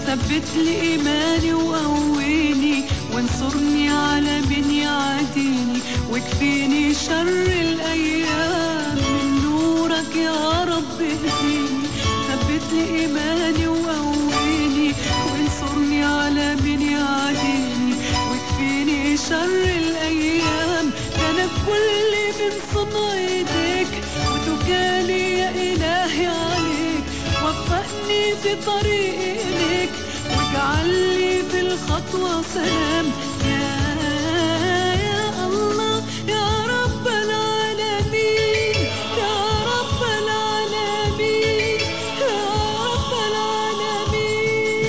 ثبت لي إيماني وقويني وانصرني على من يعاديني واكفيني شر الأيام من نورك يا رب اهديني ثبت لي إيماني وقويني وانصرني على من يعاديني واكفيني شر الأيام كان كل من صنع ايديك وتكالي يا إلهي عليك وفقني في طريق إليك واجعل لي في الخطوة سلام يا يا الله يا رب العالمين يا رب العالمين يا رب العالمين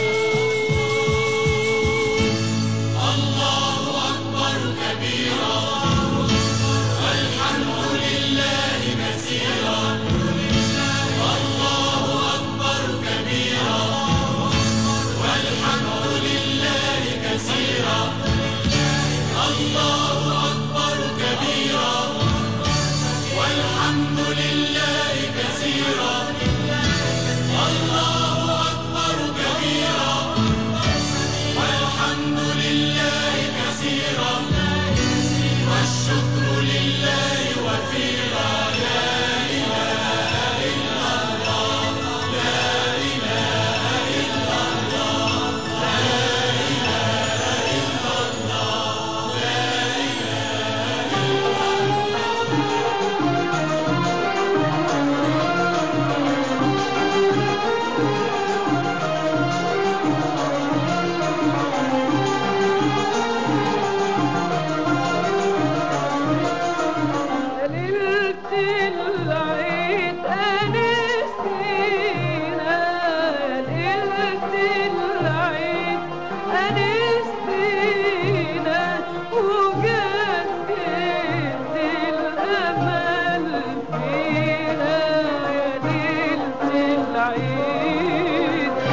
ليلة العيد أنستينا ليلة العيد أنستينا وجدد الأمل فينا يا ليلة العيد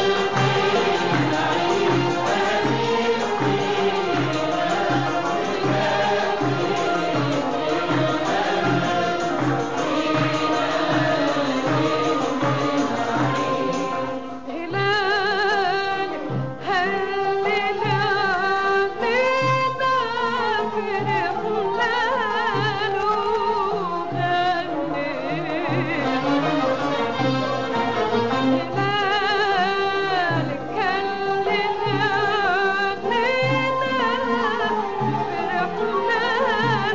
هلال هلل علينا فرحنا له هلال هلل علينا فرحنا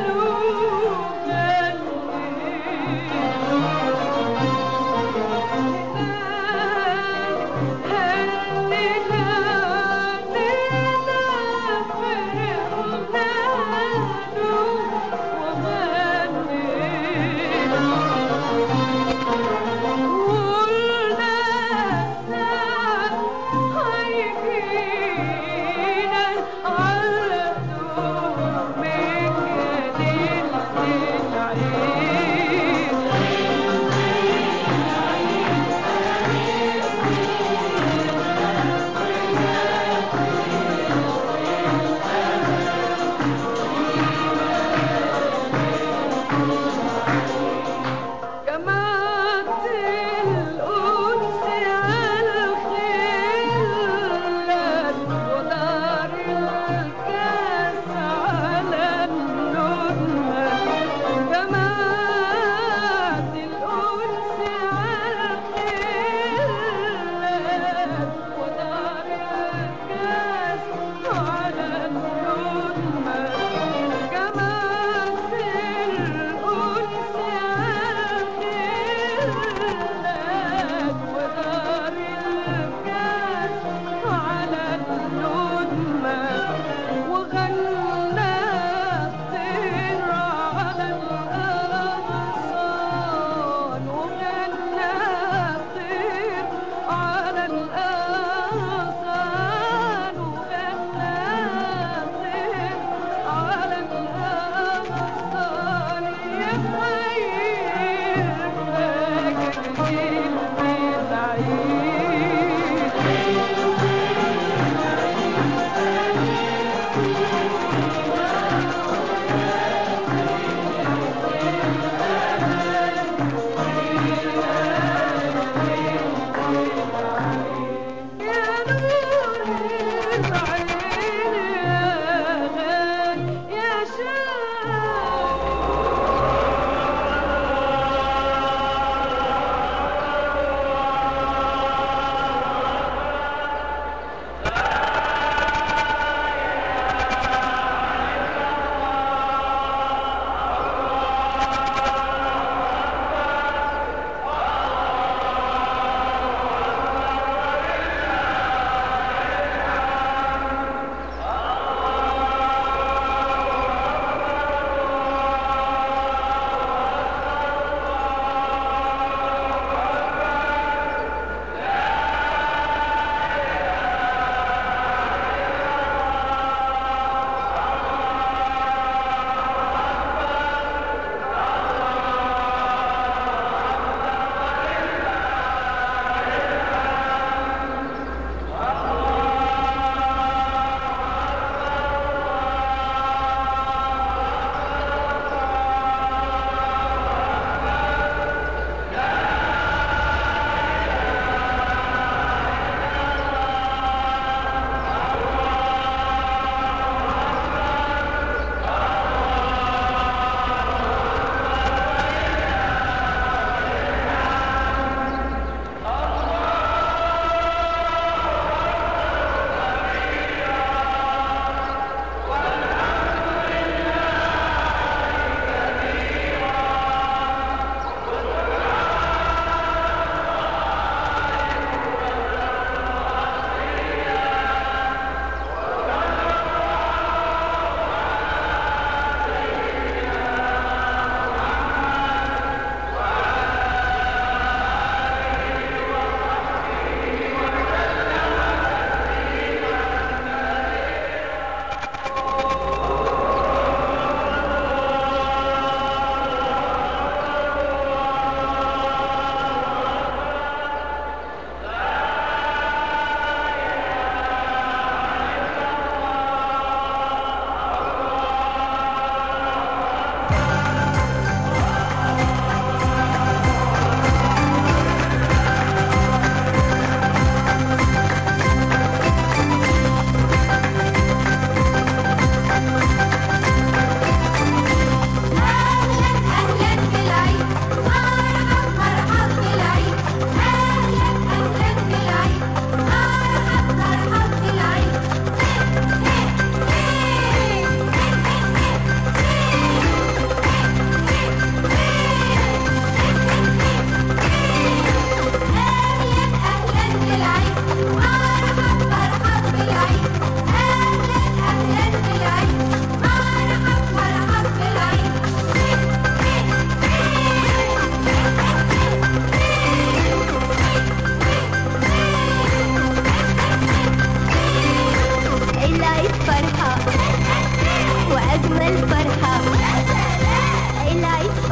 جمعت الأنس على الخلة ودار الكاس على النجمة جمعت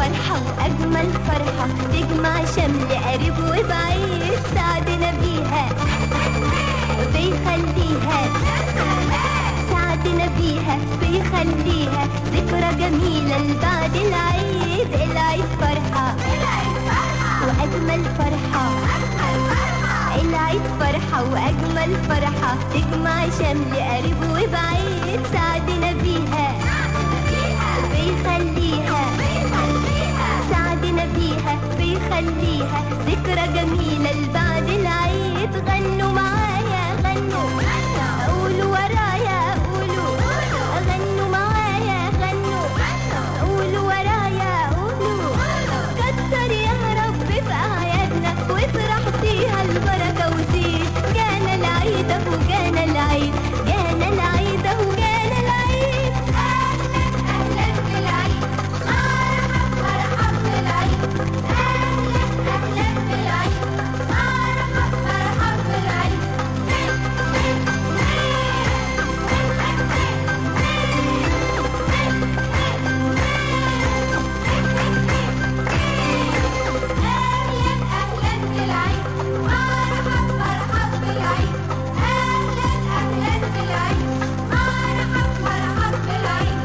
فرحة وأجمل فرحة تجمع شمل قريب وبعيد سعدنا بيها بيخليها سعدنا بيها بيخليها ذكرى جميلة لبعد العيد العيد فرحة وأجمل فرحة العيد فرحة وأجمل فرحة تجمع شمل قريب وبعيد سعدنا بيها بيخليها سعدنا بيها بيخليها ذكرى جميلة لبعد العيد غنوا معايا غنوا قولوا ورايا قولوا غنوا معايا غنوا قولوا ورايا قولوا كتر يا رب في أعيادنا وافرح فيها البركة وزيد جانا العيد أهو جانا العيد جانا العيد أهو جانا العيد أهلا أهلا بالعيد مرحبا مرحبا بالعيد أهلا أهلا بالعيد مرحبا مرحبا بالعيد أهلا أهلا بالعيد مرحبا مرحبا بالعيد أهلا أهلا بالعيد مرحبا مرحبا بالعيد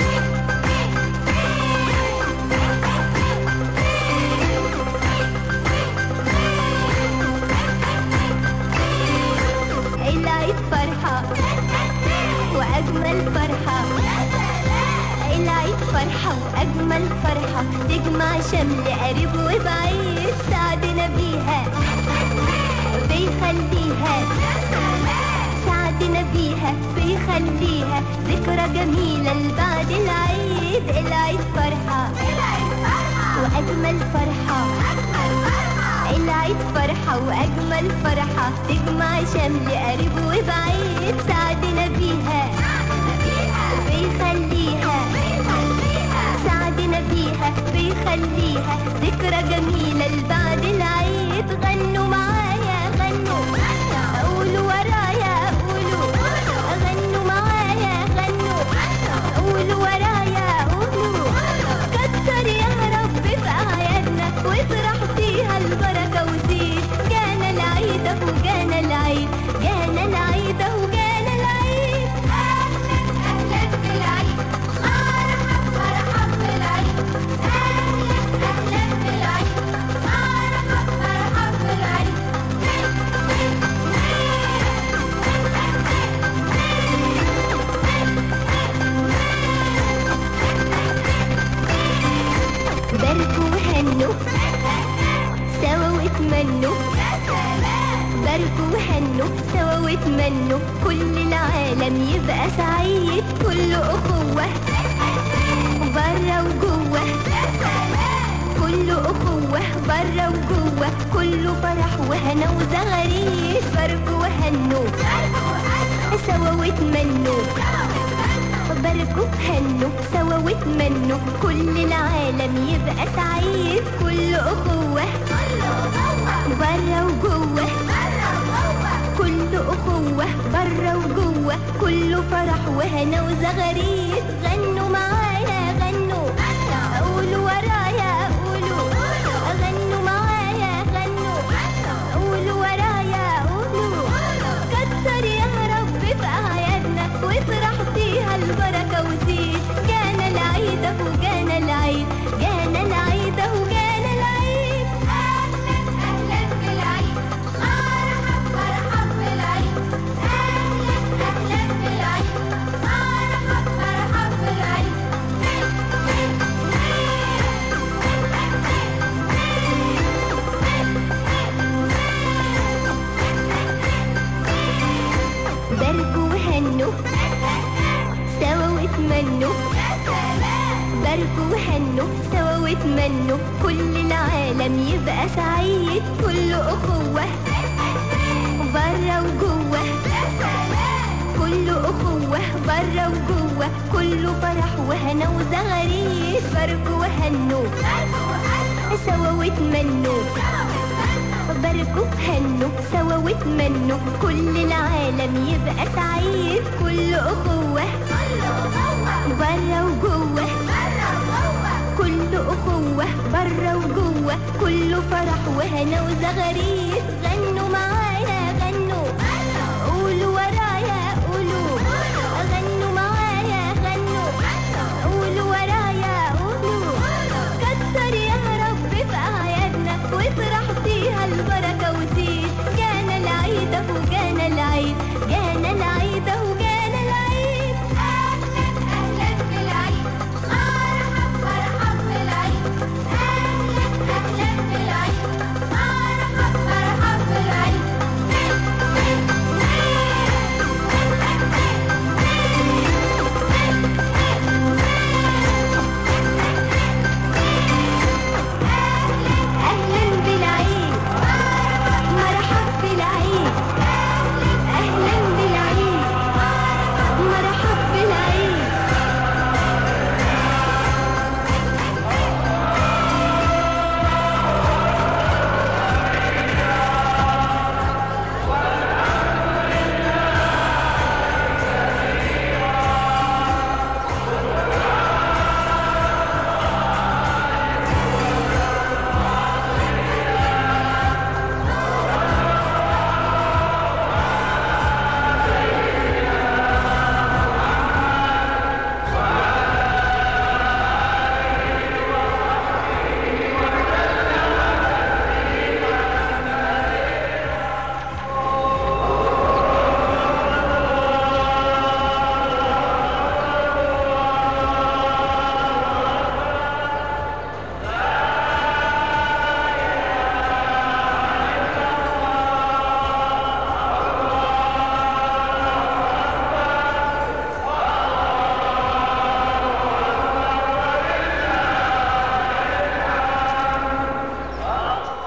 العيد فرحة وأجمل فرحة العيد فرحة وأجمل فرحة تجمع شمل قريب وبعيد سعدنا بيها بيخليها سعدنا بيها بيخليها ذكرى جميلة لبعد العيد العيد فرحة وأجمل فرحة العيد فرحة وأجمل فرحة تجمع شمل قريب وبعيد سعدنا بيها بيخليها سعدنا بيها بيخليها ذكرى جميلة لبعد العيد غنوا معايا غنوا قولوا ورايا قولوا غنوا معايا غنوا قولوا ورايا قولوا كتر يا رب في أعيادنا وافرح فيها البركة وزيد جانا العيد أهو جانا العيد جانا العيد أهو جانا العيد أهلا أهلا بالعيد مرحبا مرحبا بالعيد أهلا أهلا بالعيد مرحبا مرحبا بالعيد باركوا وهنوا سوا واتمنوا باركوا وهنوا سوا واتمنوا كل العالم يبقى سعيد كل أخوة برا وجوه كل أخوة برا وجوه كله فرح وهنا وزغاريد باركوا وهنوا سوا واتمنوا باركوا هنوا سوا واتمنوا كل العالم يبقى سعيد كل أخوة برا وجوه كل أخوة برا وجوه كله فرح وهنا وزغاريد غنوا معايا غنوا قولوا ورايا قولوا غنوا معايا غنوا قولوا ورايا قولوا كتر يا رب في أعيادنا وافرح فيها البركة وزيد جانا العيد أهو جانا العيد جانا العيد أهو جانا العيد أهلا أهلا بالعيد مرحبا مرحبا بالعيد أهلا أهلا بالعيد مرحبا مرحبا بالعيد باركوا وهنوا سوا واتمنوا باركوا وهنوا سوا واتمنوا كل العالم يبقى سعيد كل أخوة برا وجوه كل أخوة برا وجوه كله فرح وهنا وزغاريد باركوا وهنوا سوا واتمنوا باركوا هنوا سوا واتمنوا كل العالم يبقى سعيد كل أخوة برا وجوه كله أخوة برا وجوه كله فرح وهنا وزغاريد غنوا معايا غنوا